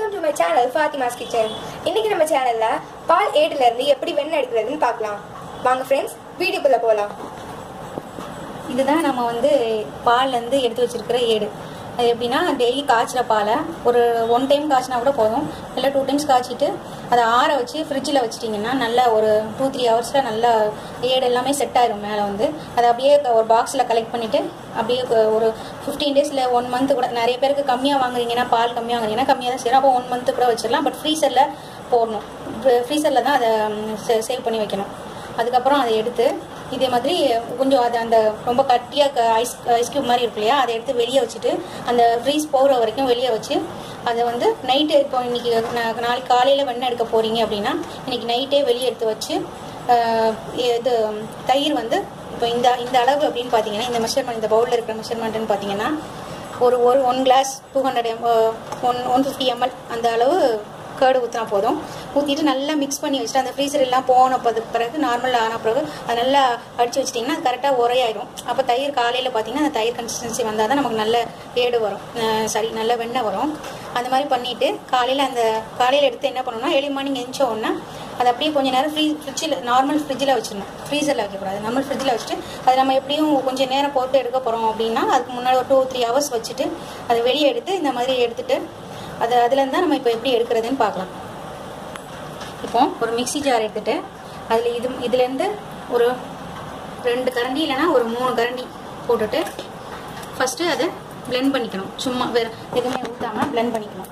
welcome to my channel Fathima's kitchen இன்னைக்கு நம்ம சேனல்ல பால் ஏடுல இருந்து எப்படி வெண்ணெய் எடுக்கிறதுன்னு பார்க்கலாம் வாங்க ஃப்ரெண்ட்ஸ் வீடியோக்குள்ள போகலாம் இதுதான் நம்ம வந்து பால்லேருந்து எடுத்து வச்சிருக்கிற ஏடு அது எப்படின்னா டெய்லி காய்ச்சிற பாலை ஒரு ஒன் டைம் காய்ச்சினா கூட போதும் இல்லை டூ டைம்ஸ் காய்ச்சிட்டு அதை ஆற வச்சு ஃப்ரிட்ஜில் வச்சிட்டிங்கன்னா நல்லா ஒரு டூ த்ரீ ஹவர்ஸில் நல்லா ஏடு எல்லாமே செட் ஆயிரும் மேலே வந்து அதை அப்படியே க- ஒரு பாக்ஸில் கலெக்ட் பண்ணிவிட்டு அப்படியே க- ஒரு ஃபிஃப்டீன் டேஸில் ஒன் மந்த் கூட நிறைய பேருக்கு கம்மியாக வாங்குறீங்கன்னா பால் கம்மியாக வாங்குறீங்கன்னா கம்மியாக தான் சேரும் அப்போ ஒன் மந்த் கூட வச்சிடலாம் பட் ஃப்ரீசரில் போடணும் ஃப்ரீசரில் தான் அதை சேவ் பண்ணி வைக்கணும் அதுக்கப்புறம் அதை எடுத்து இதே மாதிரி கொஞ்சம் அது அந்த ரொம்ப கட்டியாக ஐஸ் ஐஸ் கியூப் மாதிரி இருக்கு இல்லையா அதை எடுத்து வெளியே வச்சுட்டு அந்த ஃப்ரீஸ் போகிற வரைக்கும் வெளியே வச்சு அதை வந்து நைட்டு இப்போ இன்னைக்கு நா- நாளைக்கு காலையில் வெண்ணெய் எடுக்க போகிறீங்க அப்படின்னா இன்னைக்கு நைட்டே வெளியே எடுத்து வச்சு ஆஹ், இது தயிர் வந்து இப்போ இந்த இந்த அளவு அப்படின்னு பார்த்தீங்கன்னா இந்த மெஷர்மெண்ட் இந்த பவுலில் இருக்கிற மெஷர்மெண்ட்னு பார்த்தீங்கன்னா ஒரு ஒரு one glass two hundred M one one fifty ML அந்த அளவு கேர்டு ஊற்றினா போதும் ஊற்றிட்டு நல்லா மிக்ஸ் பண்ணி வச்சுட்டு அந்த ஃப்ரீசர் எல்லாம் போன பது- பிறகு நார்மல் ஆன பிறகு அது நல்லா அடிச்சு வச்சிட்டிங்கன்னா அது கரெக்டாக உரையாயிடும் அப்போ தயிர் காலையில் பார்த்தீங்கன்னா அந்த தயிர் கன்சிஸ்டன்சி வந்தால் தான் நமக்கு நல்ல ஏடு வரும் அஹ் சரி நல்ல வெண்ணெய் வரும் அந்த மாதிரி பண்ணிவிட்டு காலையில் அந்த காலையில் எடுத்து என்ன பண்ணணும்னா ஏழு மார்னிங் எந்த உடனே அதை அப்படியே கொஞ்ச நேரம் ஃப்ரீ ஃப்ரிட்ஜில் நார்மல் ஃப்ரிட்ஜில் வச்சிடணும் ஃப்ரீசரில் வைக்கக்கூடாது நார்மல் ஃப்ரிட்ஜில் வச்சுட்டு அதை நம்ம எப்படியும் கொஞ்சம் நேரம் போட்டு எடுக்க போகிறோம் அப்படின்னா அதுக்கு முன்னாடி ஒரு டூ த்ரீ ஹவர்ஸ் வச்சுட்டு அதை வெளியே எடுத்து இந்த மாதிரி எடுத்துட்டு அது அதுலேருந்து தான் நம்ம இப்போ எப்படி எடுக்கிறதுன்னு பார்க்கலாம் இப்போ ஒரு மிக்ஸி ஜார் எடுத்துட்டு அதில் இது இதுலேருந்து ஒரு ரெண்டு கரண்டி இல்லைன்னா ஒரு மூணு கரண்டி போட்டுட்டு ஃபஸ்ட்டு அதை blend பண்ணிக்கணும் சும்மா வேறு எதுவுமே ஊற்றாமல் blend பண்ணிக்கணும்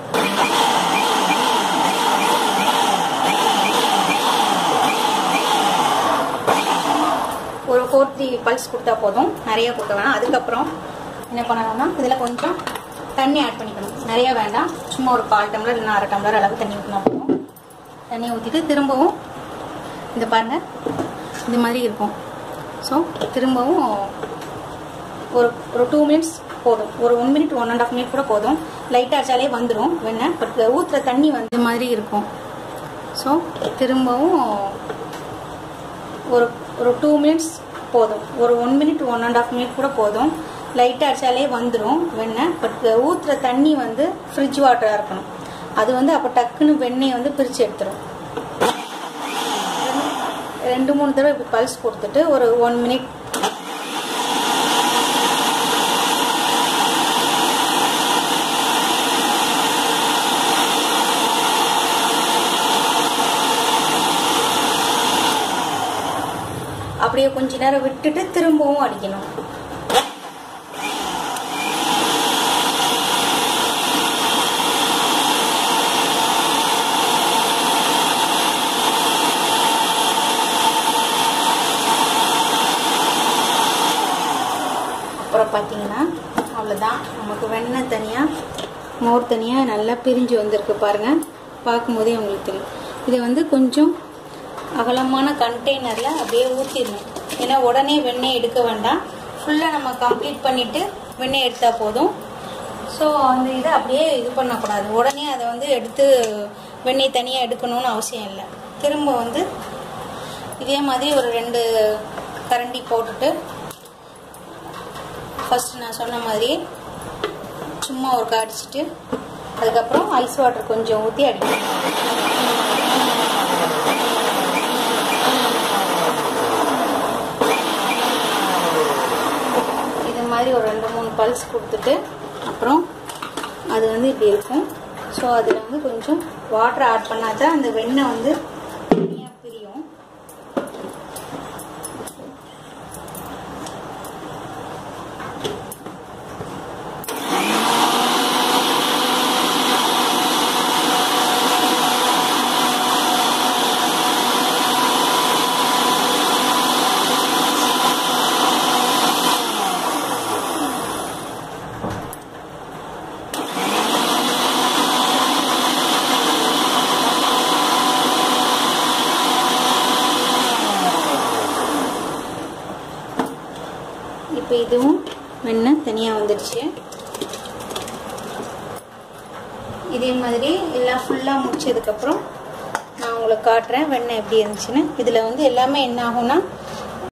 ஒரு ஃபோர் த்ரீ பல்ஸ் கொடுத்தா போதும் நிறைய கொடுக்க வேணாம் அதுக்கப்புறம் என்ன பண்ணணும்னா இதில் கொஞ்சம் தண்ணி ஆட் பண்ணிக்கணும் நிறைய வேண்டாம் சும்மா ஒரு கால் டம்ளர் இல்லைன்னா அரை டம்ளர் அளவு தண்ணி ஊற்றினா போதும் தண்ணி ஊற்றிட்டு திரும்பவும் இந்த பாருங்க இந்த மாதிரி இருக்கும் ஸோ திரும்பவும் ஒரு ஒரு டூ மினிட்ஸ் போதும் ஒரு one minute one and half minute கூட போதும் லைட்டாக அடிச்சாலே வந்துடும் வெண்ணெய் பட் ஊற்றுற தண்ணி வந்து இந்த மாதிரி இருக்கும் ஸோ திரும்பவும் ஒரு ஒரு டூ மினிட்ஸ் போதும் ஒரு one minute one and half minute கூட போதும் லைட்டாக அடிச்சாலே வந்துடும் வெண்ணெய் பட் ஊற்றுற தண்ணி வந்து ஃப்ரிட்ஜ் வாட்டராக இருக்கணும் அது வந்து அப்போ டக்குன்னு வெண்ணெயை வந்து பிரித்து எடுத்துரும் ரெண்டு மூணு தடவை இப்படி பல்ஸ் கொடுத்துட்டு ஒரு ஒன் மினிட் அப்படியே கொஞ்ச நேரம் விட்டுட்டு திரும்பவும் அடிக்கணும் அப்புறம் பார்த்தீங்கன்னா அவ்வளோதான் நமக்கு வெண்ணெய் தனியாக மோர் தனியாக நல்லா பிரிஞ்சு வந்திருக்கு பாருங்க பார்க்கும்போதே உங்களுக்கு தெரியும் இதை வந்து கொஞ்சம் அகலமான கண்டெய்னரில் அப்படியே ஊற்றிடணும் ஏன்னா உடனே வெண்ணெய் எடுக்க வேண்டாம் ஃபுல்லாக நம்ம கம்ப்ளீட் பண்ணிவிட்டு வெண்ணெய் எடுத்தால் போதும் ஸோ அந்த இதை அப்படியே இது பண்ணக்கூடாது உடனே அதை வந்து எடுத்து வெண்ணெய் தனியாக எடுக்கணும்னு அவசியம் இல்லை திரும்ப வந்து இதே மாதிரி ஒரு ரெண்டு கரண்டி போட்டுட்டு ஃபர்ஸ்ட் நான் சொன்ன மாதிரி சும்மா ஒரு அடிச்சிட்டு அதுக்கப்புறம் ஐஸ் வாட்டர் கொஞ்சம் ஊற்றி அடிக்கணும் இது மாதிரி ஒரு ரெண்டு மூணு பல்ஸ் கொடுத்துட்டு அப்புறம் அது வந்து இப்படி இருக்கும் ஸோ அதில் வந்து கொஞ்சம் வாட்டர் ஆட் பண்ணாதான் அந்த வெண்ணெய் வந்து தனியாக பிரியும் இப்போ இதுவும் வெண்ணெய் தனியாக வந்துடுச்சு இதே மாதிரி எல்லாம் ஃபுல்லாக முடிச்சதுக்கப்புறம் நான் உங்களுக்கு காட்டுறேன் வெண்ணெய் எப்படி இருந்துச்சுன்னு இதில் வந்து எல்லாமே என்ன ஆகும்னா